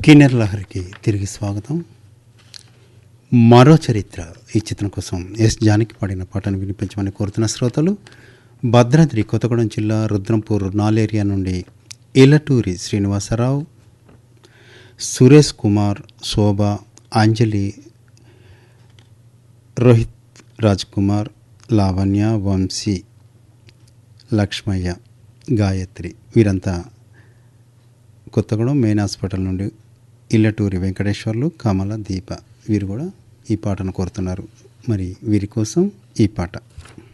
కిన్నెర లహరికి తిరిగి స్వాగతం మరో చరిత్ర ఈ చిత్రం కోసం ఎస్ జానకి పాడిన పాటను వినిపించమని కోరుతున్న శ్రోతలు భద్రాద్రి కొత్తగూడెం జిల్లా రుద్రంపూర్ నాలేరియా నుండి ఇలటూరి శ్రీనివాసరావు సురేష్ కుమార్ శోభ అంజలి రోహిత్ రాజ్ కుమార్ లావణ్య వంశీ లక్ష్మయ్య గాయత్రి వీరంతా కొత్తగూడెం మెయిన్ హాస్పిటల్ నుండి ఇల్లటూరి వెంకటేశ్వర్లు కమల దీప వీరు కూడా ఈ పాటను కోరుతున్నారు మరి వీరి కోసం ఈ పాట